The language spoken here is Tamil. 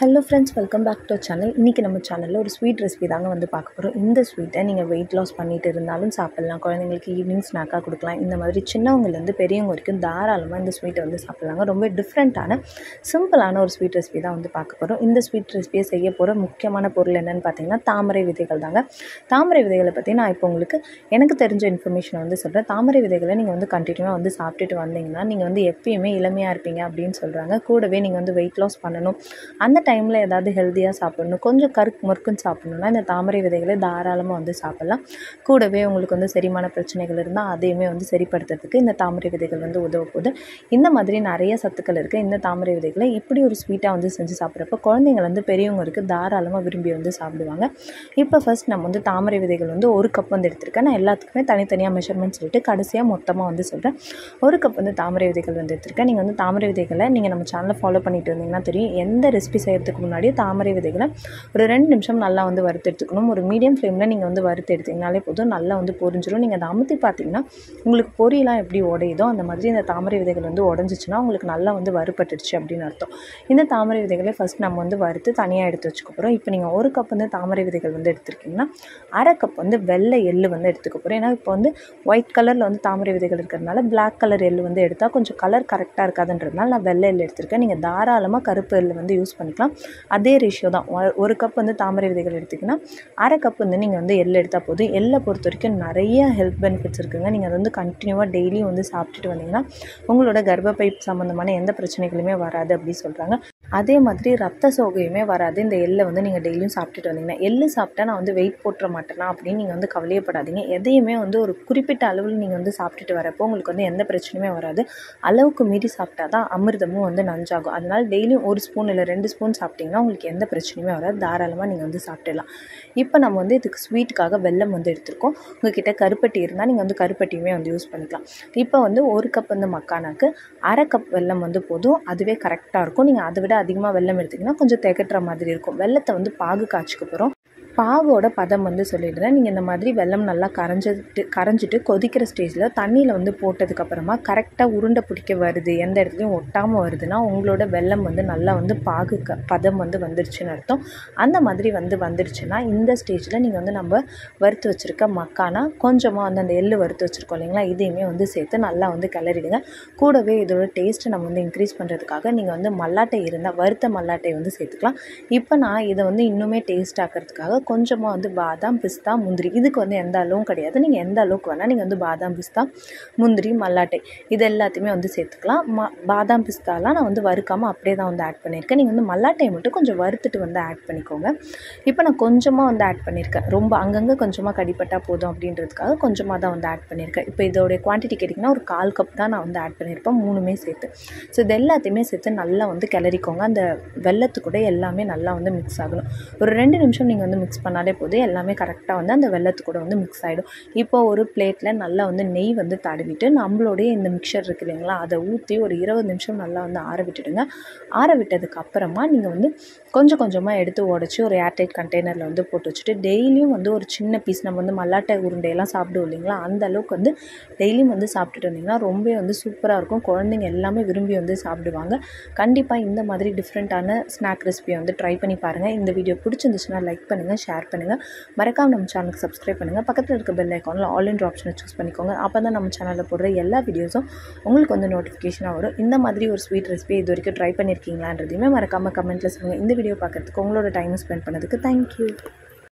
hello friends welcome back to channel இன்றைக்கி நம்ம சேனலில் ஒரு ஸ்வீட் ரெசிபி தாங்க வந்து பார்க்க போகிறோம் இந்த ஸ்வீட்டை நீங்கள் வெயிட் லாஸ் பண்ணிட்டு இருந்தாலும் சாப்பிட்லாம் குழந்தைங்களுக்கு ஈவினிங் ஸ்நாக்காக கொடுக்கலாம் இந்த மாதிரி சின்னவங்கலேருந்து பெரியவங்க வரைக்கும் தாராளமாக இந்த ஸ்வீட்டை வந்து சாப்பிட்லாங்க ரொம்ப டிஃப்ரெண்ட்டான சிம்பிளான ஒரு ஸ்வீட் ரெசிபி தான் வந்து பார்க்க போகிறோம் இந்த ஸ்வீட் ரெசிபியை செய்ய போகிற முக்கியமான பொருள் என்னென்னு பார்த்தீங்கன்னா தாமரை விதைகள் தாங்க தாமரை விதைகளை பற்றி நான் இப்போ உங்களுக்கு எனக்கு தெரிஞ்ச இன்ஃபர்மேஷன் வந்து சொல்கிறேன் தாமரை விதைகளை நீங்கள் வந்து கண்டினியூவாக வந்து சாப்பிட்டுட்டு வந்தீங்கன்னா நீங்கள் வந்து எப்பயுமே இளமையாக இருப்பீங்க அப்படின்னு சொல்கிறாங்க கூடவே நீங்கள் வந்து வெயிட் லாஸ் பண்ணணும் அந்த டைமில் ஏதாவது ஹெல்த்தியாக சாப்பிடணும் கொஞ்சம் கருக்கு மறுக்குன்னு சாப்பிட்ணுன்னா இந்த தாமரை விதைகளை தாராளமாக வந்து சாப்பிட்லாம் கூடவே உங்களுக்கு வந்து செரிமான பிரச்சனைகள் இருந்தால் அதையுமே வந்து சரிப்படுத்துறதுக்கு இந்த தாமரை விதைகள் வந்து உதவ போகுது இந்த மாதிரி நிறைய சத்துக்கள் இருக்குது இந்த தாமரை விதைகளை இப்படி ஒரு ஸ்வீட்டாக வந்து செஞ்சு சாப்பிட்றப்ப குழந்தைங்க வந்து பெரியவங்க வரைக்கும் தாராளமாக விரும்பி வந்து சாப்பிடுவாங்க இப்போ ஃபர்ஸ்ட் நம்ம வந்து தாமரை விதைகள் வந்து ஒரு கப் வந்து எடுத்திருக்கேன் நான் எல்லாத்துக்குமே தனித்தனியாக மெஷர்மெண்ட் சொல்லிட்டு கடைசியாக மொத்தமாக வந்து சொல்கிறேன் ஒரு கப் வந்து தாமரை விதைகள் வந்து எடுத்திருக்கேன் நீங்கள் வந்து தாமரை விதைகளை நீங்கள் நம்ம சேனலை ஃபாலோ பண்ணிட்டு இருந்தீங்கன்னா தெரியும் எந்த ரெசிபி செய்கிறதுக்கு முன்னாடி தாமரை விதைகளை ஒரு ரெண்டு நிமிஷம் நல்லா வந்து வறுத்து எடுத்துக்கணும் ஒரு மீடியம் ஃப்ளேமில் நீங்கள் வந்து வறுத்து எடுத்தீங்கனாலே போதும் நல்லா வந்து பொரிஞ்சிடும் நீங்கள் அதை அமுத்தி பார்த்தீங்கன்னா உங்களுக்கு பொரியெல்லாம் எப்படி உடையுதோ அந்த மாதிரி இந்த தாமரை விதைகள் வந்து உடஞ்சிச்சின்னா உங்களுக்கு நல்லா வந்து வறுபட்டுடுச்சு அப்படின்னு அர்த்தம் இந்த தாமரை விதைகளை ஃபஸ்ட் நம்ம வந்து வறுத்து தனியாக எடுத்து வச்சுக்க போகிறோம் இப்போ நீங்கள் ஒரு கப் வந்து தாமரை விதைகள் வந்து எடுத்திருக்கீங்கன்னா அரை கப் வந்து வெள்ளை எள்ளு வந்து எடுத்துக்க போகிறோம் ஏன்னா இப்போ வந்து ஒயிட் கலரில் வந்து தாமரை விதைகள் இருக்கிறதுனால பிளாக் கலர் எள்ளு வந்து எடுத்தால் கொஞ்சம் கலர் கரெக்டாக இருக்காதுன்றதுனால நான் வெள்ளை எள்ளு எடுத்திருக்கேன் நீங்கள் தாராளமாக கருப்பு எள்ளு வந்து யூஸ் பண்ணிக்கலாம் அதே ரேஷியோ தான் ஒ- ஒரு கப் வந்து தாமரை விதைகள் எடுத்திங்கன்னா அரை கப் வந்து நீங்கள் வந்து எள்ளு எடுத்தால் போதும் எள்ளை பொறுத்த வரைக்கும் நிறைய ஹெல்த் பெனிஃபிட்ஸ் இருக்குங்க நீங்கள் அதை வந்து கண்டினியூவாக டெய்லியும் வந்து சாப்பிட்டுட்டு வந்தீங்கன்னா உங்களோட கர்ப்பப்பை சம்மந்தமான எந்த பிரச்சனைகளுமே வராது அப்படி சொல்கிறாங்க அதே மாதிரி ரத்த சோகையுமே வராது இந்த எள்ளை வந்து நீங்கள் டெய்லியும் சாப்பிட்டுட்டு வந்தீங்கன்னா எள்ளு சாப்பிட்டா நான் வந்து வெயிட் போட்டுற மாட்டேனா அப்படின்னு நீங்கள் வந்து கவலையப்படாதீங்க எதையுமே வந்து ஒரு குறிப்பிட்ட அளவில் நீங்கள் வந்து சாப்பிட்டுட்டு வரப்போ உங்களுக்கு வந்து எந்த பிரச்சனையுமே வராது அளவுக்கு மீறி சாப்பிட்டா தான் அமிர்தமும் வந்து நஞ்சாகும் அதனால டெய்லியும் ஒரு ஸ்பூன் இல்லை ரெண்டு ஸ்பூன் சாப்பிட்டிங்கன்னா உங்களுக்கு எந்த பிரச்சனையுமே வராது தாராளமாக நீங்கள் வந்து சாப்பிட்டுடலாம் இப்போ நம்ம வந்து இதுக்கு ஸ்வீட்டுக்காக வெல்லம் வந்து எடுத்திருக்கோம் உங்ககிட்ட கருப்பட்டி இருந்தால் நீங்கள் வந்து கருப்பட்டியுமே வந்து யூஸ் பண்ணிக்கலாம் இப்போ வந்து ஒரு கப் வந்து மக்கானாக்கு அரை கப் வெல்லம் வந்து போதும் அதுவே கரெக்டாக இருக்கும் நீங்கள் அதை விட அதிகமாக வெல்லம் எடுத்திங்கன்னா கொஞ்சம் திகட்டுற மாதிரி இருக்கும் வெல்லத்தை வந்து பாகு காய்ச்சிக்க போகிறோம் பாகோட பதம் வந்து சொல்லிடுறேன் நீங்கள் இந்த மாதிரி வெல்லம் நல்லா கரைஞ்சிட்டு கரைஞ்சிட்டு கொதிக்கிற ஸ்டேஜில் தண்ணியில் வந்து போட்டதுக்கப்புறமா கரெக்டாக உருண்டை பிடிக்க வருது எந்த இடத்துலையும் ஒட்டாமல் வருதுன்னா உங்களோட வெல்லம் வந்து நல்லா வந்து பாகு க பதம் வந்து வந்துருச்சுன்னு அர்த்தம் அந்த மாதிரி வந்து வந்துடுச்சுன்னா இந்த ஸ்டேஜில் நீங்கள் வந்து நம்ம வறுத்து வச்சுருக்க மக்கானா கொஞ்சமாக வந்து அந்த எள்ளு வறுத்து வச்சுருக்கோம் இல்லைங்களா இதையுமே வந்து சேர்த்து நல்லா வந்து கிளறிடுங்க கூடவே இதோட டேஸ்ட்டை நம்ம வந்து இன்க்ரீஸ் பண்ணுறதுக்காக நீங்கள் வந்து மல்லாட்டை இருந்தால் வறுத்த மல்லாட்டை வந்து சேர்த்துக்கலாம் இப்போ நான் இதை வந்து இன்னுமே டேஸ்ட் ஆக்கிறதுக்காக கொஞ்சமாக வந்து பாதாம் பிஸ்தா முந்திரி இதுக்கு வந்து எந்த அளவும் கிடையாது நீங்கள் எந்த அளவுக்கு வேணால் நீங்கள் வந்து பாதாம் பிஸ்தா முந்திரி மல்லாட்டை இது எல்லாத்தையுமே வந்து சேர்த்துக்கலாம் ம பாதாம் பிஸ்தாலாம் நான் வந்து வறுக்காமல் அப்படியே தான் வந்து ஆட் பண்ணியிருக்கேன் நீங்கள் வந்து மல்லாட்டையை மட்டும் கொஞ்சம் வறுத்துட்டு வந்து ஆட் பண்ணிக்கோங்க இப்போ நான் கொஞ்சமாக வந்து ஆட் பண்ணியிருக்கேன் ரொம்ப அங்கங்கே கொஞ்சமாக கடிப்பட்டால் போதும் அப்படின்றதுக்காக கொஞ்சமாக தான் வந்து ஆட் பண்ணியிருக்கேன் இப்போ இதோடைய குவான்டிட்டி கேட்டிங்கன்னா ஒரு கால் கப் தான் நான் வந்து ஆட் பண்ணியிருப்பேன் மூணுமே சேர்த்து ஸோ இது எல்லாத்தையுமே சேர்த்து நல்லா வந்து கிளறிக்கோங்க அந்த வெள்ளத்து கூட எல்லாமே நல்லா வந்து மிக்ஸ் ஆகணும் ஒரு ரெண்டு நிமிஷம் நீங்கள் வந்து மிக்ஸ் பண்ணாலே போதும் எல்லாமே கரெக்டாக வந்து அந்த வெள்ளத்து கூட வந்து மிக்ஸ் ஆகிடும் இப்போ ஒரு பிளேட்டில் நல்லா வந்து நெய் வந்து தடவிட்டு நம்மளுடைய இந்த மிக்சர் இருக்கு இல்லைங்களா அதை ஊற்றி ஒரு இருபது நிமிஷம் நல்லா வந்து ஆற விட்டுடுங்க ஆற விட்டதுக்கு அப்புறமா நீங்கள் வந்து கொஞ்சம் கொஞ்சமாக எடுத்து உடச்சி ஒரு ஏர்டைட் கண்டெய்னரில் வந்து போட்டு வச்சுட்டு டெய்லியும் வந்து ஒரு சின்ன பீஸ் நம்ம வந்து மல்லாட்டை உருண்டையெல்லாம் சாப்பிடுவோம் இல்லைங்களா அந்த அளவுக்கு வந்து டெய்லியும் வந்து சாப்பிட்டுட்டு வந்தீங்கன்னா ரொம்ப வந்து சூப்பராக இருக்கும் குழந்தைங்க எல்லாமே விரும்பி வந்து சாப்பிடுவாங்க கண்டிப்பாக இந்த மாதிரி டிஃப்ரெண்ட்டான ஸ்நாக் ரெசிபியை வந்து ட்ரை பண்ணி பாருங்கள் இந்த வீடியோ பிடிச்சிருந்துச்சுன்னா லைக் பண்ணுங்கள் ஷேர் பண்ணுங்கள் மறக்காம நம்ம சேனலுக்கு சப்ஸ்கிரைப் பண்ணுங்கள் பக்கத்தில் இருக்க பெல் ஐக்கானில் ஆல் இன் ஆப்ஷனை சூஸ் பண்ணிக்கோங்க அப்போ தான் நம்ம சேனலில் போடுற எல்லா வீடியோஸும் உங்களுக்கு வந்து நோட்டிஃபிகேஷனாக வரும் இந்த மாதிரி ஒரு ஸ்வீட் ரெசிபி இது வரைக்கும் ட்ரை பண்ணியிருக்கீங்களான்றதையுமே மறக்காமல் கமெண்ட்டில் சொல்லுங்கள் இந்த வீடியோ பார்க்குறதுக்கு உங்களோட டைம் ஸ்பெண்ட் பண்ணதுக்கு தேங்க்யூ